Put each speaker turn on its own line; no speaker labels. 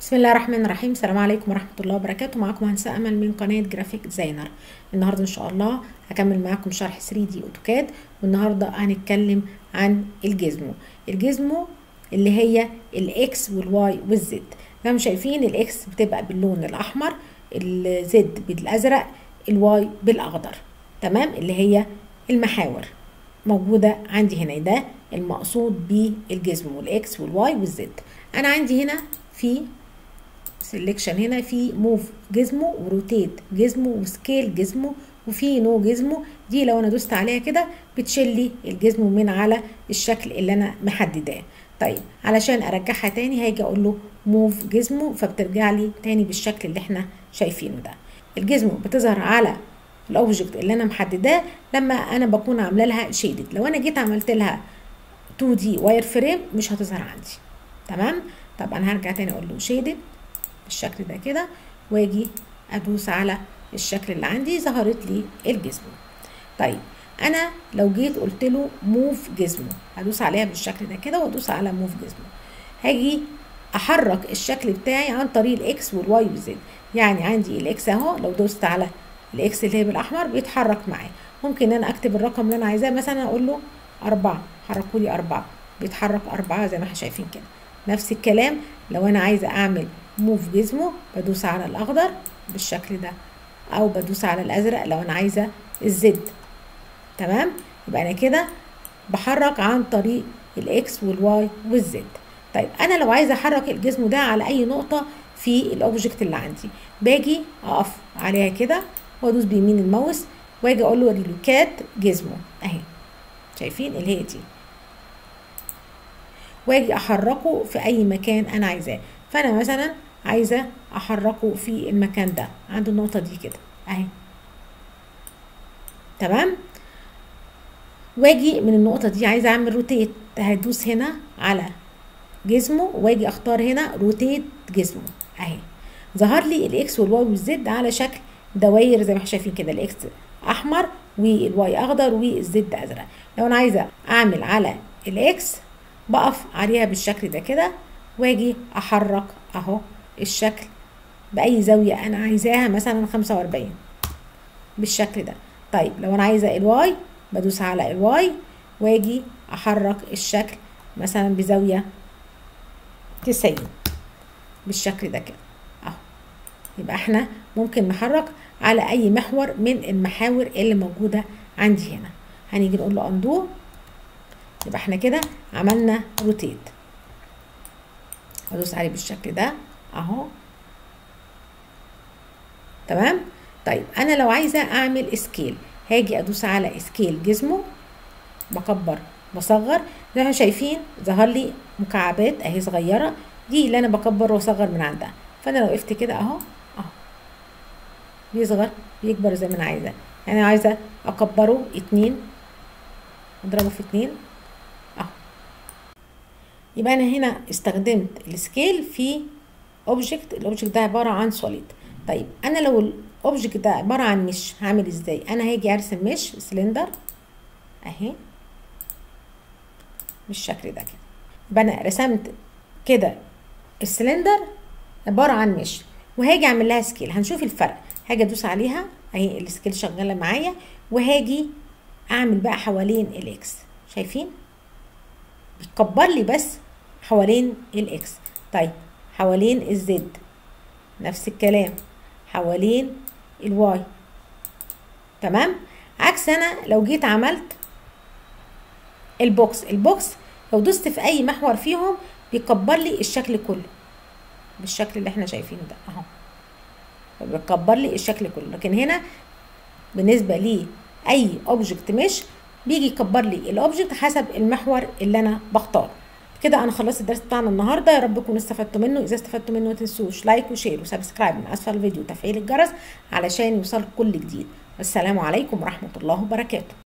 بسم الله الرحمن الرحيم السلام عليكم ورحمة الله وبركاته معكم هندسة أمل من قناة جرافيك ديزاينر النهاردة إن شاء الله هكمل معاكم شرح 3 دي أوتوكاد والنهاردة هنتكلم عن الجزمو الجزمو اللي هي الإكس والواي والزد زي ما شايفين الإكس بتبقى باللون الأحمر الزد بالأزرق الواي بالأخضر تمام اللي هي المحاور موجودة عندي هنا ده المقصود بالجزمو الإكس والواي والزد أنا عندي هنا في سيلكشن هنا في موف جزمه وروتيت جزمه وسكيل جزمه وفي نو جزمه دي لو انا دوست عليها كده بتشيل لي الجزمه من على الشكل اللي انا محدداه طيب علشان ارجعها تاني هاجي اقول له موف جزمه فبترجع لي تاني بالشكل اللي احنا شايفينه ده الجزمه بتظهر على الاوبجكت اللي انا محدداه لما انا بكون عامله لها شيدد لو انا جيت عملت لها 2 دي واير فريم مش هتظهر عندي تمام طب انا هرجع تاني اقول له شيدد بالشكل ده كده واجي ادوس على الشكل اللي عندي ظهرت لي الجزمه طيب انا لو جيت قلت له موف جزمه هدوس عليها بالشكل ده كده وادوس على موف جزمه هاجي احرك الشكل بتاعي عن طريق الاكس والواي والزد يعني عندي الاكس اهو لو دوست على الاكس اللي هي بالاحمر بيتحرك معايا ممكن ان انا اكتب الرقم اللي انا عايزاه مثلا اقول له أربعة حركوا لي أربعة بيتحرك أربعة زي ما احنا شايفين كده نفس الكلام لو أنا عايزة أعمل موف جزمه بدوس على الأخضر بالشكل ده أو بدوس على الأزرق لو أنا عايزة الزد تمام يبقى أنا كده بحرك عن طريق الإكس والواي والزد طيب أنا لو عايزة أحرك الجزم ده على أي نقطة في الأوبجكت اللي عندي باجي أقف عليها كده وأدوس بيمين الماوس واجي أقول له ريلوكات جزمه أهي شايفين اللي هي دي واجي احركه في اي مكان انا عايزاه فانا مثلا عايزه احركه في المكان ده عند النقطه دي كده اهي تمام واجي من النقطه دي عايزه اعمل روتيت هدوس هنا على جسمه واجي اختار هنا روتيت جسمه اهي ظهر لي الاكس والواي والزد على شكل دواير زي ما احنا شايفين كده الاكس احمر والواي اخضر والزد ازرق لو انا عايزه اعمل على الاكس بقف عليها بالشكل ده كده واجي احرك اهو الشكل باي زاويه انا عايزاها مثلا 45 بالشكل ده طيب لو انا عايزه الواي بدوس على الواي واجي احرك الشكل مثلا بزاويه 90 بالشكل ده كده اهو يبقى احنا ممكن نحرك على اي محور من المحاور اللي موجوده عندي هنا هنيجي نقول له اندو يبقى احنا كده عملنا روتيت ادوس عليه بالشكل ده اهو تمام طيب انا لو عايزه اعمل سكيل هاجي ادوس على سكيل جسمه بكبر بصغر زي ما شايفين ظهر لي مكعبات اهي صغيره دي اللي انا بكبر واصغر من عندها فانا لو وقفت كده اهو اهو بيصغر بيكبر زي ما انا عايزه يعني عايزه اكبره اتنين اضربه في اتنين اهو يبقى انا هنا استخدمت السكيل في اوبجكت الاوبجكت ده عباره عن سوليد طيب انا لو الاوبجكت ده عباره عن مش هعمل ازاي انا هاجي ارسم مش سلندر اهي بالشكل ده كده يبقى انا رسمت كده السلندر عباره عن مش وهاجي اعمل لها سكيل هنشوف الفرق هاجي ادوس عليها اهي السكيل شغاله معايا وهاجي اعمل بقى حوالين الاكس شايفين بيكبر لي بس حوالين الاكس طيب حوالين الزد نفس الكلام حوالين الواي تمام عكس انا لو جيت عملت البوكس البوكس لو دوست في اي محور فيهم بيكبر لي الشكل كله بالشكل اللي احنا شايفينه ده اهو بيكبر لي الشكل كله لكن هنا بالنسبه لي اي اوبجكت مش بيجي يكبر لي الاوبجكت حسب المحور اللي انا بختاره كده انا خلصت الدرس بتاعنا النهارده يا رب تكونوا استفدتوا منه اذا استفدتوا منه ما تنسوش لايك وشير وسبسكرايب من اسفل الفيديو وتفعيل الجرس علشان يوصلك كل جديد والسلام عليكم ورحمه الله وبركاته